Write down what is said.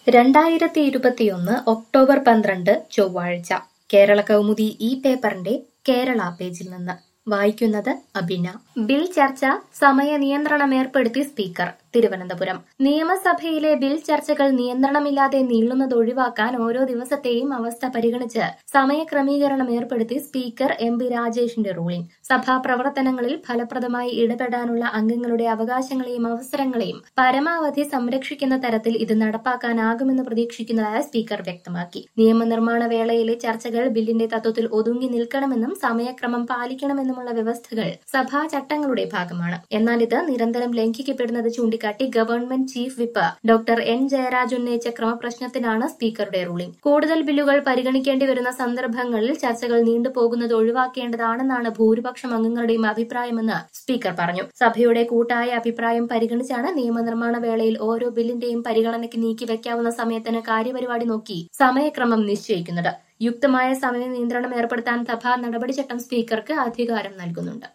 രണ്ടായിരത്തി ഇരുപത്തിയൊന്ന് ഒക്ടോബർ പന്ത്രണ്ട് ചൊവ്വാഴ്ച കേരള കൗമുദി ഈ പേപ്പറിന്റെ കേരള പേജിൽ നിന്ന് വായിക്കുന്നത് അബിന ബിൽ ചർച്ച സമയ നിയന്ത്രണം ഏർപ്പെടുത്തി സ്പീക്കർ തിരുവനന്തപുരം നിയമസഭയിലെ ബിൽ ചർച്ചകൾ നിയന്ത്രണമില്ലാതെ നീളുന്നത് ഒഴിവാക്കാൻ ഓരോ ദിവസത്തെയും അവസ്ഥ പരിഗണിച്ച് സമയക്രമീകരണം ഏർപ്പെടുത്തി സ്പീക്കർ എം പി രാജേഷിന്റെ റൂളിംഗ് സഭാ പ്രവർത്തനങ്ങളിൽ ഫലപ്രദമായി ഇടപെടാനുള്ള അംഗങ്ങളുടെ അവകാശങ്ങളെയും അവസരങ്ങളെയും പരമാവധി സംരക്ഷിക്കുന്ന തരത്തിൽ ഇത് നടപ്പാക്കാനാകുമെന്ന് പ്രതീക്ഷിക്കുന്നതായി സ്പീക്കർ വ്യക്തമാക്കി നിയമനിർമ്മാണ വേളയിലെ ചർച്ചകൾ ബില്ലിന്റെ തത്വത്തിൽ ഒതുങ്ങി നിൽക്കണമെന്നും സമയക്രമം പാലിക്കണമെന്നുമുള്ള വ്യവസ്ഥകൾ സഭാ ചട്ടങ്ങളുടെ ഭാഗമാണ് എന്നാൽ ഇത് നിരന്തരം ലംഘിക്കപ്പെടുന്നത് ചൂണ്ടിക്കാട്ടി government chief whip doctor N Jayaraj ഉന്നയിച്ച ക്രമപ്രശ്നത്തിനാണ് സ്പീക്കറുടെ റൂളിംഗ് കൂടുതൽ ബില്ലുകൾ പരിഗണിക്കേണ്ടി വരുന്ന സന്ദർഭങ്ങളിൽ ചർച്ചകൾ നീണ്ടുപോകുന്നത് ഒഴിവാക്കേണ്ടതാണെന്നാണ് ഭൂരിപക്ഷം അംഗങ്ങളുടെയും അഭിപ്രായമെന്ന് സ്പീക്കർ പറഞ്ഞു സഭയുടെ കൂട്ടായ അഭിപ്രായം പരിഗണിച്ചാണ് നിയമനിർമ്മാണ വേളയിൽ ഓരോ ബില്ലിന്റെയും പരിഗണനയ്ക്ക് നീക്കിവെക്കാവുന്ന സമയത്തിന് കാര്യപരിപാടി നോക്കി സമയക്രമം നിശ്ചയിക്കുന്നത് യുക്തമായ സമയ നിയന്ത്രണം ഏർപ്പെടുത്താൻ സഭാ നടപടിച്ചട്ടം സ്പീക്കർക്ക് അധികാരം നൽകുന്നുണ്ട്